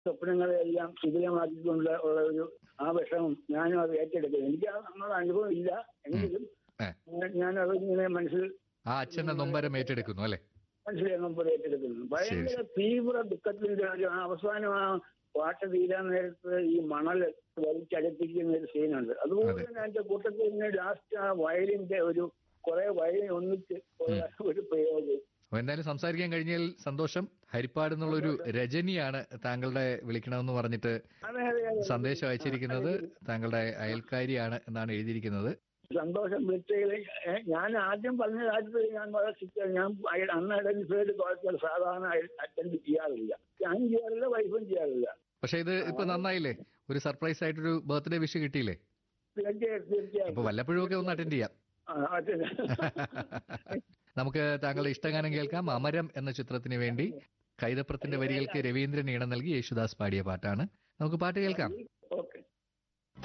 സ്വപ്നങ്ങളെല്ലാം ശിഥിലമാക്കിക്കൊണ്ട് ഉള്ള ഒരു ആ വിഷമം ഞാനും അത് ഏറ്റെടുക്കുന്നു എനിക്ക് ആ നമ്മുടെ അനുഭവം ഇല്ല എങ്കിലും ഏ. ഞാൻ- ഞാനത് ഇങ്ങനെ മനസ്സിൽ ആ അച്ഛന്റെ നൊമ്പരം ഏറ്റെടുക്കുന്നു അല്ലെ മനസ്സിലാക്കാൻ പോലെ ഏറ്റെടുക്കുന്നു ഭയങ്കര തീവ്ര ദുഃഖത്തിന്റെ ഒരു ആ അവസാനം ആ പാട്ട് തീരാൻ നേരത്ത് ഈ മണൽ വലിച്ചടുപ്പിക്കുന്ന ഒരു സീനുണ്ട് അതുപോലെ അതെ. തന്നെ അതിന്റെ കൂട്ടത്തിൽ തന്നെ ലാസ്റ്റ് ആ വയലിന്റെ ഒരു കുറെ വയലിൻ ഒന്നിച്ച് ഉള്ള ഒരു പ്രയോഗം അപ്പൊ എന്തായാലും സംസാരിക്കാൻ കഴിഞ്ഞാൽ സന്തോഷം ഹരിപ്പാട് എന്നുള്ളൊരു രജനിയാണ് താങ്കളുടെ വിളിക്കണമെന്ന് പറഞ്ഞിട്ട് അതെ അതെ അതെ സന്ദേശം അയച്ചിരിക്കുന്നത് താങ്കളുടെ അയൽക്കാരിയാണ് എന്നാണ് എഴുതിയിരിക്കുന്നത് സന്തോഷം വിളിച്ചതിൽ ഞാൻ ആദ്യം പറഞ്ഞ കാര്യത്തിൽ ഞാൻ വളരെ സിക്ക ഞാൻ അയ- അന്ന് ഐഡന്റിഫൈഡ് കോളേജുകൾ സാധാരണ അറ്റൻഡ് ചെയ്യാറില്ല ഞാൻ ചെയ്യാറില്ല വൈഫും ചെയ്യാറില്ല പക്ഷെ ഇത് ഇപ്പൊ നന്നായില്ലേ ഒരു സർപ്രൈസ് ആയിട്ടൊരു ബർത്ത്ഡേ വിഷ് കിട്ടിയില്ലേ തീർച്ചയായും അപ്പൊ തീർച്ചയായും വല്ലപ്പോഴും ഒക്കെ ഒന്ന് അറ്റൻഡ് ചെയ്യാം ആ, attend- നമുക്ക് താങ്കളുടെ ഇഷ്ടഗാനം കേൾക്കാം അമരം എന്ന ചിത്രത്തിന് വേണ്ടി കൈതപ്രത്തിന്റെ വരികൾക്ക് രവീന്ദ്രൻ ഈണം നൽകി യേശുദാസ് പാടിയ പാട്ടാണ് നമുക്ക് പാട്ട് കേൾക്കാം